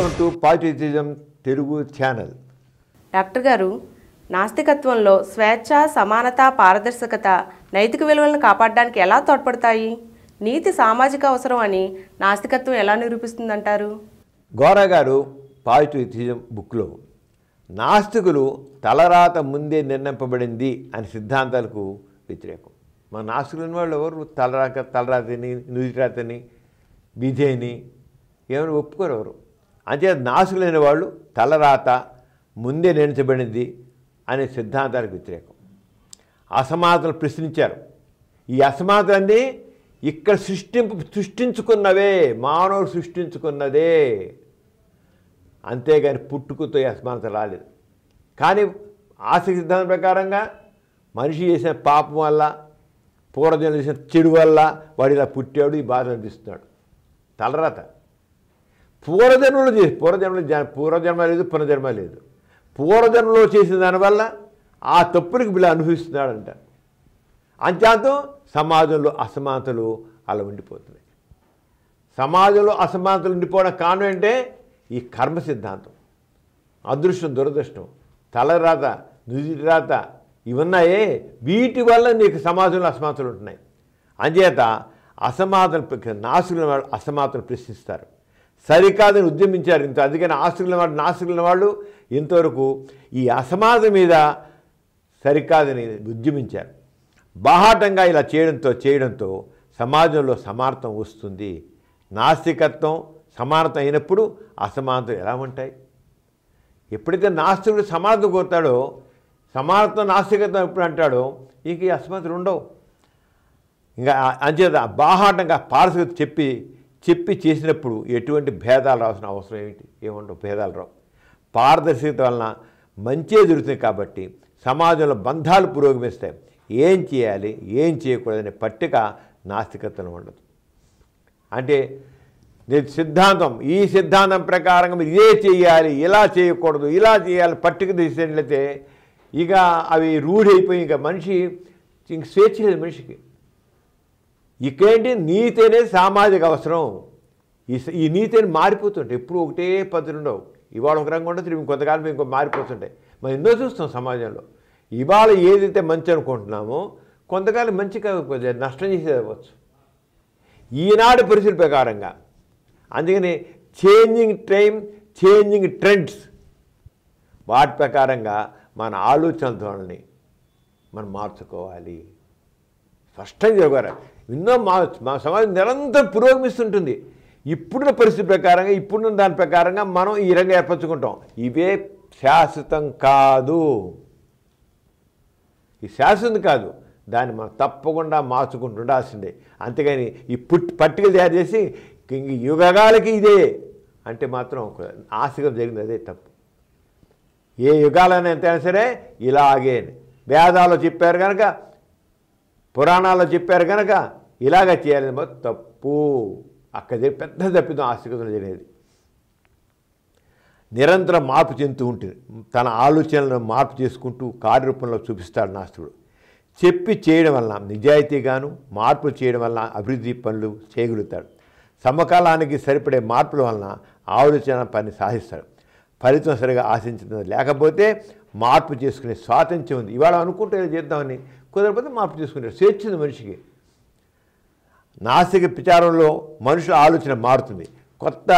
welcome to positivism Telugu channel doctor గారు నాస్తికత్వంలో స్వేచ్ఛ సమానత పారదర్శకత నైతిక విలువలను కాపాడడానికి ఎలా తోడ్పడతాయి నీతి సామాజిక అవసరం అని నాస్తికత్వం ఎలా నిరూపిస్తుందంటారు గోరా గారు పాజిటివిజం బుక్లో నాస్తికులు తలరాత ముందే నిర్ణయింపబడింది అని సిద్ధాంతాలకు వ్యతిరేకం మా నాస్తికులు ఉన్న వాళ్ళు ఎవరు తలరాక తలరాతని నుదిరాతని విధేని ఏమైనా ఒప్పుకోరు ఎవరు అంతే నాస్తికులైన వాళ్ళు తలరాత ముందే నిర్ణయించబడింది అనే సిద్ధాంతాలకు వ్యతిరేకం అసమానతలు ప్రశ్నించారు ఈ అసమానతలన్నీ ఇక్కడ సృష్టింపు సృష్టించుకున్నవే మానవుడు సృష్టించుకున్నదే అంతేగాని పుట్టుకతో ఈ అసమానత రాలేదు కానీ ఆస్తిక సిద్ధాంతం ప్రకారంగా మనిషి చేసిన పాపం వల్ల పూర్వజన్మ చేసిన చెడు వల్ల వాడు ఇలా పుట్టాడు ఈ బాధ అనిపిస్తున్నాడు తలరాత పూర్వజన్మలో చేసి పూర్వజన్మలో జ- పూర్వజన్మ లేదు పునర్జన్మ లేదు పూర్వజన్మలో చేసిన దానివల్ల ఆ తప్పులకు వీళ్ళు అనుభవిస్తున్నాడంట అంత్యాంతం సమాజంలో అసమానతలు అలా ఉండిపోతున్నాయి సమాజంలో అసమానతలు ఉండిపోవడం కారణం ఏంటంటే ఈ కర్మ సిద్ధాంతం అదృష్టం దురదృష్టం తలరాత నుదిరాత ఇవన్నాయే వీటి వల్ల నీకు సమాజంలో అసమానతలు ఉంటున్నాయి అంచేత అసమానతలు నాసుకుల వాళ్ళు అసమానతలు ప్రశ్నిస్తారు సరికాదని ఉద్యమించారు ఇంత అందుకని ఆస్తుకుల వాళ్ళు నాసుకుల వాళ్ళు ఇంతవరకు ఈ అసమానత మీద సరికాదని ఉద్యమించారు బాహాటంగా ఇలా చేయడంతో చేయడంతో సమాజంలో సమానత్వం వస్తుంది నాస్తికత్వం సమానత అయినప్పుడు అసమానతలు ఎలా ఉంటాయి ఎప్పుడైతే నాస్తికుడు సమానత కోరుతాడో సమానత్వం నాస్తికత్వం ఎప్పుడు అంటాడో ఇంక ఈ అసమానతలు ఉండవు ఇంకా ఆ- అంచేత బాహాటంగా పారసికత చెప్పి చెప్పి చేసినప్పుడు ఎటువంటి భేదాలు రావాల్సిన అవసరం ఏమిటి ఏముండవు భేదాలు రావు పారదర్శకత వలన మంచే జరుగుతుంది కాబట్టి సమాజంలో బంధాలు పురోగమిస్తాయి ఏం చేయాలి ఏం చేయకూడదనే పట్టిక నాస్తికత్వం ఉండదు అంటే నేను సిద్ధాంతం ఈ సిద్ధాంతం ప్రకారంగా మీరు ఇదే చేయాలి ఇలా చేయకూడదు ఇలా చేయాలి పట్టిక తీసినట్లయితే ఇక అవి రూఢి అయిపోయి ఇక మనిషి ఇంక స్వేచ్ఛ లేదు మనిషికి ఇకేంటి నీతి అనేది సామాజిక అవసరం ఈ స- ఈ నీతి అనేది మారిపోతుంటాయి ఎప్పుడు ఒకటే పద్ధతి ఉండవు ఇవాళ ఒక రంగు ఉండదు రేపు కొంతకాలం ఇంకో మారిపోతుంటాయి మనం ఎన్నో చూస్తాం సమాజంలో ఇవాళ ఏదైతే మంచి అనుకుంటున్నామో కొంతకాలం మంచి కాకపోతే నష్టం చేసేది అవ్వచ్చు ఈనాడు పరిస్థితి ప్రకారంగా అందుకని చేంజింగ్ టైం చేంజింగ్ ట్రెండ్స్ వాటి ప్రకారంగా మన ఆలోచన ధోరణిని మనం మార్చుకోవాలి స్పష్టంగా చెప్పారు ఎన్నో మా మా సమాజం నిరంతరం పురోగమిస్తుంటుంది ఇప్పుడున్న పరిస్థితి ప్రకారంగా ఇప్పుడున్న దాని ప్రకారంగా మనం ఈ రంగం ఏర్పరచుకుంటాం ఇవే శాశ్వతం కాదు ఈ శాశ్వతం కాదు దాన్ని మనం తప్పకుండా మార్చుకుంటూ ఉండాల్సిందే అంతేగాని ఈ పుట్ పట్టికలు తయారు చేసి ఇంక యుగాలకి ఇదే అంటే మాత్రం ఒక ఆశగా జరిగింది అదే తప్పు ఏ యుగాలైనా ఎంతైనా సరే ఇలాగే వేదాల్లో చెప్పారు కనుక పురాణాల్లో చెప్పారు కనుక ఇలాగ చేయాలని మాత్రం తప్పు అక్కడ జరిగే పెద్ద తప్పిదం ఆస్తికతలు జరిగేది నిరంతరం మార్పు చెందుతూ ఉంటుంది తన ఆలోచనలను మార్పు చేసుకుంటూ కార్యరూపంలో చూపిస్తాడు నాస్తికుడు చెప్పి చేయడం వలన నిజాయితీగాను మార్పులు చేయడం వలన అభివృద్ధి పనులు చేయగలుగుతాడు సమకాలానికి సరిపడే మార్పుల వలన ఆలోచన పని సాధిస్తాడు ఫలితం సరిగా ఆశించినది లేకపోతే మార్పు చేసుకునే స్వాతంత్ర్యం ఉంది ఇవాళ అనుకుంటే ఇలా చేద్దామని కుదరకపోతే మార్పు చేసుకుంటాడు స్వేచ్ఛ ఉంది మనిషికి నాస్తిక విచారంలో మనుషుల ఆలోచన మారుతుంది కొత్త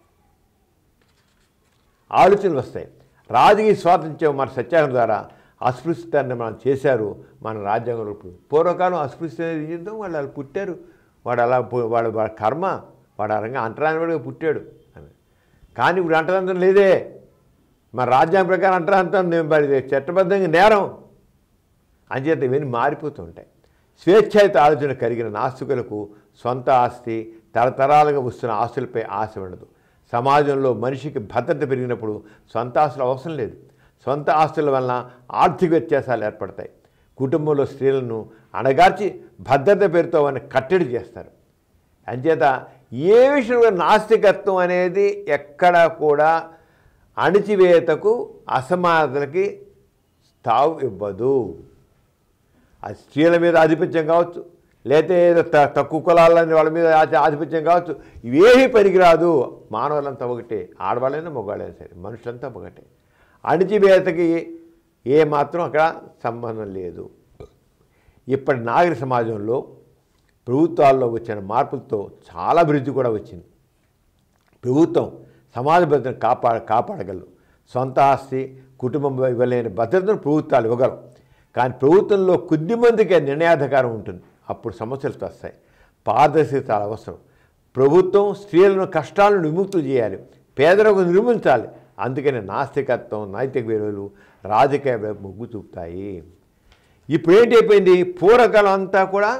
ఆలోచనలు వస్తాయి రాజకీయ స్వాతంత్ర్యం మన సత్యాగ్రహం ద్వారా అస్పృశ్యతాన్ని మనం చేశారు మన రాజ్యాంగంలో ఇప్పుడు పూర్వకాలం అస్పృశ్యత యుద్ధం వాళ్ళు అలా పుట్టారు వాడు అలా పు- వాడు వాడి కర్మ వాడు ఆ రంగా అంటరానివాడిగా పుట్టాడు అని కానీ ఇప్పుడు అంటరాంతం లేదే మన రాజ్యాంగం ప్రకారం అంటరాంతం నేను మరి చట్టబద్ధంగా నేరం అంచేత ఇవన్నీ మారిపోతూ ఉంటాయి స్వేచ్ఛాయుత ఆలోచన కలిగిన నాస్తికులకు సొంత ఆస్తి తరతరాలుగా వస్తున్న ఆస్తులపై ఆశ ఉండదు సమాజంలో మనిషికి భద్రత పెరిగినప్పుడు సొంత ఆస్తులు అవసరం లేదు సొంత ఆస్తుల వలన ఆర్థిక వ్యత్యాసాలు ఏర్పడతాయి కుటుంబంలో స్త్రీలను అణగార్చి భద్రత పేరుతో వారిని కట్టడి చేస్తారు అంచేత ఏ విషయంలో నాస్తికత్వం అనేది ఎక్కడా కూడా అణిచివేతకు అసమానతలకి తావు ఇవ్వదు అది స్త్రీల మీద ఆధిపత్యం కావచ్చు లేకపోతే ఏదో త- తక్కువ కులాలని వాళ్ళ మీద ఆధి- ఆధిపత్యం కావచ్చు ఇవేమీ పనికిరాదు మానవులంతా ఒకటే ఆడవాళ్ళైనా మగవాళ్ళైనా సరే మనుషులంతా ఒకటే అణిచివేతకి ఏ మాత్రం అక్కడ సంబంధం లేదు ఇప్పటి నాగరిక సమాజంలో ప్రభుత్వాల్లో వచ్చిన మార్పులతో చాలా అభివృద్ధి కూడా వచ్చింది ప్రభుత్వం సమాజ భద్రతను కాపాడ కాపాడగలరు సొంత ఆస్తి కుటుంబం ఇవ్వలేని భద్రతను ప్రభుత్వాలు ఇవ్వగలవు కానీ ప్రభుత్వంలో కొద్ది మందికి నిర్ణయాధికారం ఉంటుంది అప్పుడు సమస్యలు వస్తాయి పారదర్శకత చాలా అవసరం ప్రభుత్వం స్త్రీలను కష్టాలను విముక్తులు చేయాలి పేదలకు నిర్మించాలి అందుకని నాస్తికత్వం నైతిక విలువలు రాజకీయ వైపు మొగ్గు చూపుతాయి ఇప్పుడు ఏంటి అయిపోయింది పూర్వకాలం అంతా కూడా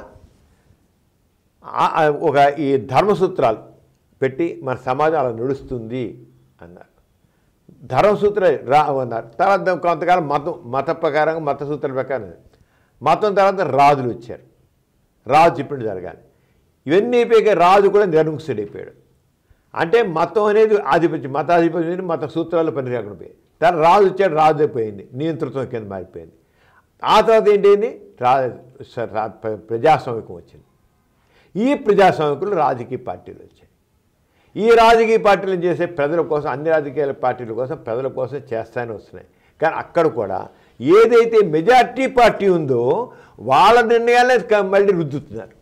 ఆ- ఆ ఒక ఈ ధర్మసూత్రాలు పెట్టి మన సమాజం అలా నడుస్తుంది అన్నారు ధర్మసూత్రాలు రా అన్నారు తర్వాత కొంతకాలం మతం మత ప్రకారంగా మత సూత్రాల ప్రకారం మతం తర్వాత రాజులు వచ్చారు రాజు చెప్పినట్టు జరగాలి ఇవన్నీ అయిపోయాక రాజు కూడా నిర్ముక్తుడు అయిపోయాడు అంటే మతం అనేది ఆధిపత్యం మతాధిపత్యం అనేది మత సూత్రాలు పని లేకుండా పోయాయి తర్వాత రాజు వచ్చాడు రాజు అయిపోయింది నియంతృత్వం కింద మారిపోయింది ఆ తర్వాత ఏంటైంది రా స- రా- ప్ర- ప్రజాస్వామికం వచ్చింది ఈ ప్రజాస్వామికులు రాజకీయ పార్టీలు వచ్చాయి ఈ రాజకీయ పార్టీలు చేసే ప్రజల కోసం అన్ని రాజకీయ పార్టీల కోసం ప్రజల కోసం చేస్తానే వస్తున్నాయి కానీ అక్కడ కూడా ఏదైతే మెజార్టీ పార్టీ ఉందో వాళ్ళ నిర్ణయాలే క- మళ్ళీ రుద్దుతున్నారు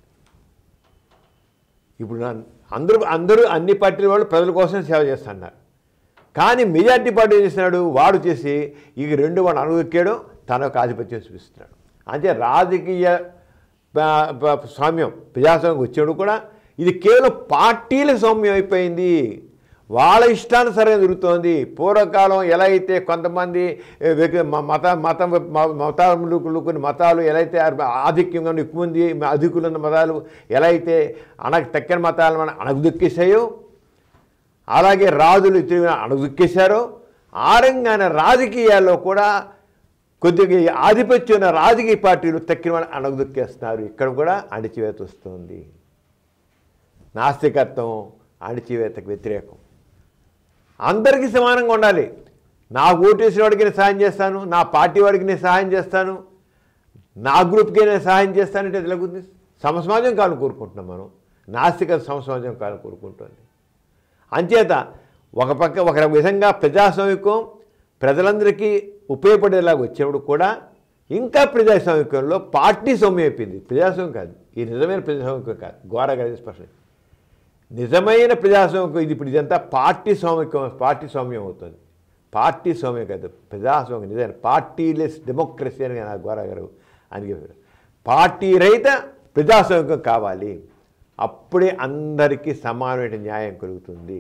ఇప్పుడు నా- అందరూ అందరూ అన్ని పార్టీల వాళ్ళు ప్రజల కోసం సేవ చేస్తున్నారు కానీ మెజార్టీ పార్టీ ఏం చేస్తున్నాడు వాడు చేసి ఇక రెండు వాడు అనుగొక్కాడు తన యొక్క ఆధిపత్యం చూపిస్తున్నాడు అంటే రాజకీయ ప- ప- స్వామ్యం ప్రజాస్వామ్యం వచ్చాడు కూడా ఇది కేవలం పార్టీల స్వామ్యం అయిపోయింది వాళ్ళ ఇష్టానుసారంగా జరుగుతోంది పూర్వకాలం ఎలా అయితే కొంతమంది ఏ, వ్యక్తి మ- మత మతం మ- మతాలు కొన్ని మతాలు ఎలా అయితే ఆధిక్యంగా ఉన్న ఎక్కువ మంది అధికులు ఉన్న మతాలు ఎలా అయితే అనగ తక్కిన మతాలను మనం అణగదొక్కేసాయో అలాగే రాజులు తిరిగిన అణగదొక్కేశారో ఆ రంగాన రాజకీయాల్లో కూడా కొద్దిగా ఈ ఆధిపత్యం ఉన్న రాజకీయ పార్టీలు తక్కిన వాళ్ళు అణగదొక్కేస్తున్నారు ఇక్కడ కూడా అణిచివేత వస్తుంది నాస్తికత్వం అణిచివేతకు వ్యతిరేకం అందరికీ సమానంగా ఉండాలి నాకు ఓటేసిన వాడికి నేను సహాయం చేస్తాను నా పార్టీ వాడికి నేను సహాయం చేస్తాను నా గ్రూప్కి నేను సహాయం చేస్తానంటే అది ఎలాగుంది సమసమాజం కావాలని కోరుకుంటున్నాం మనం నాస్తిక సమసమాజం కావాలని కోరుకుంటుంది అంచేత ఒక పక్క ఒక విధంగా ప్రజాస్వామికం ప్రజలందరికీ ఉపయోగపడేలాగా వచ్చినప్పుడు కూడా ఇంకా ప్రజాస్వామికంలో పార్టీ సౌమ్యం అయిపోయింది ప్రజాస్వామ్యం కాదు ఈ నిజమైన ప్రజాస్వామికం కాదు ఘోరగా స్పష్టం నిజమైన ప్రజాస్వామ్యం ఇది ఇప్పుడు ఇదంతా పార్టీ స్వామికం పార్టీ స్వామ్యం అవుతుంది పార్టీ స్వామ్యం కాదు ప్రజాస్వామ్యం నిజమైన పార్టీలెస్ డెమోక్రసీ అని నా ఘోర గారు అని చెప్పారు పార్టీ రహిత ప్రజాస్వామికం కావాలి అప్పుడే అందరికీ సమానమైన న్యాయం కలుగుతుంది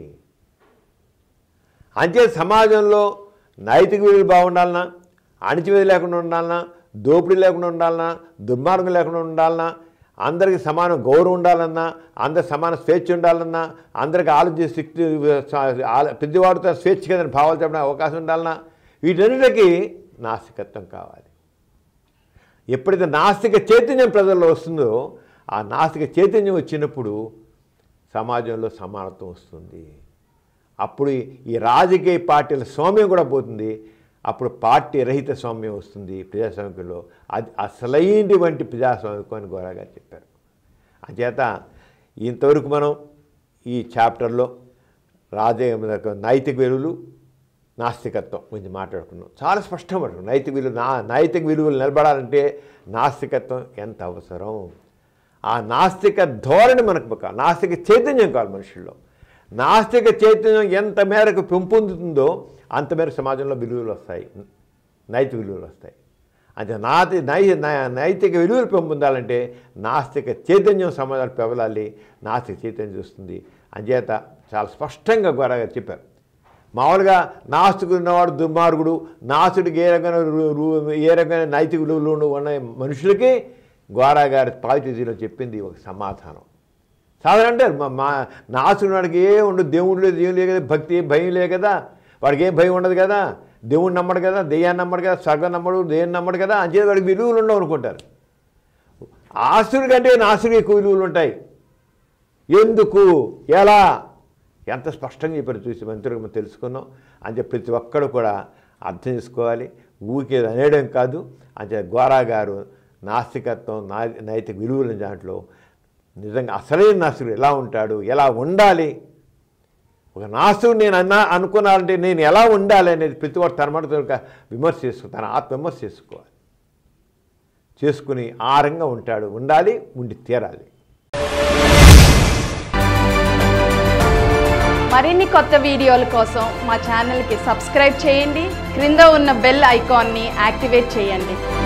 అంతే సమాజంలో నైతిక విలువలు బాగుండాలన్నా అణిచివేత లేకుండా ఉండాలన్నా దోపిడీ లేకుండా ఉండాలన్నా దుర్మార్గం లేకుండా ఉండాలన్నా అందరికీ సమాన గౌరవం ఉండాలన్నా అందరికి సమాన స్వేచ్ఛ ఉండాలన్నా అందరికి ఆలోచించే శక్తి ఆల- ప్రతివాడితో స్వేచ్ఛ కింద భావాలు చెప్పడానికి అవకాశం ఉండాలన్నా వీటన్నిటికీ నాస్తికత్వం కావాలి ఎప్పుడైతే నాస్తిక చైతన్యం ప్రజల్లో వస్తుందో ఆ నాస్తిక చైతన్యం వచ్చినప్పుడు సమాజంలో సమానత్వం వస్తుంది అప్పుడు ఈ రాజకీయ పార్టీల స్వామ్యం కూడా పోతుంది అప్పుడు పార్టీ రహిత స్వామ్యం వస్తుంది ప్రజాస్వామికంలో అది అసలైనటువంటి ప్రజాస్వామికం అని గోరా గారు చెప్పారు అంచేత ఇంతవరకు మనం ఈ చాప్టర్లో రాజకీయ నైతిక విలువలు నాస్తికత్వం గురించి మాట్లాడుకున్నాం చాలా స్పష్టంగా మాట్లాడుకున్నాం నైతిక విలువ నా నైతిక విలువలు నిలబడాలంటే నాస్తికత్వం ఎంత అవసరం ఆ నాస్తిక ధోరణి మనకు కావాలి నాస్తిక చైతన్యం కావాలి మనుషుల్లో నాస్తిక చైతన్యం ఎంత మేరకు పెంపొందుతుందో అంత మేరకు సమాజంలో విలువలు వస్తాయి నైతిక విలువలు వస్తాయి అంటే నాతి నై నై- నైతిక విలువలు పెంపొందాలంటే నాస్తిక చైతన్యం సమాజాలు పెవలాలి నాస్తిక చైతన్యం చూస్తుంది అంచేత చాలా స్పష్టంగా గోరాగా చెప్పారు మామూలుగా నాస్తికుడు ఉన్నవాడు దుర్మార్గుడు నాసుడికి ఏ రకమైన రు- రు- ఏ రకమైన నైతిక విలువలు ఉన్న మనుషులకి గోరా గారి పాజిటివ్లో చెప్పింది ఒక సమాధానం సాధారణ అంటే మా- మా నాసుడు వాడికి ఏ ఉండదు దేవుడు లేదు ఏం లేదు కదా భక్తి ఏం భయం లేదు కదా వాడికి ఏం భయం ఉండదు కదా దేవుడు నమ్మడు కదా దెయ్యాన్ని నమ్మడు కదా స్వర్గం నమ్మడు దేన్ని నమ్మడు కదా అంచేత వాడికి విలువలు ఉండవు అనుకుంటారు ఆసుడి కంటే నాసుడికి ఎక్కువ విలువలు ఉంటాయి ఎందుకు ఎలా ఎంత స్పష్టంగా చెప్పారు చూసి మంత్రులు మనం తెలుసుకున్నాం అంటే ప్రతి ఒక్కడు కూడా అర్థం చేసుకోవాలి ఊరికే అనేయడం కాదు అంటే గోరా గారు నాస్తికత్వం నా నైతిక విలువల దాంట్లో నిజంగా అసలైన నాస్తికుడు ఎలా ఉంటాడు ఎలా ఉండాలి ఒక నాస్తికుడు నేను అన్నా అనుకున్నానంటే నేను ఎలా ఉండాలి అనేది ప్రతి ఒక్కరు తన మనతో ఒక విమర్శ చేసుకో తన ఆత్మ విమర్శ చేసుకోవాలి చేసుకుని ఆ రంగా ఉంటాడు ఉండాలి ఉండి తీరాలి మరిన్ని కొత్త వీడియోల కోసం మా ఛానల్కి సబ్స్క్రైబ్ చేయండి క్రింద ఉన్న బెల్ ఐకాన్ని యాక్టివేట్ చేయండి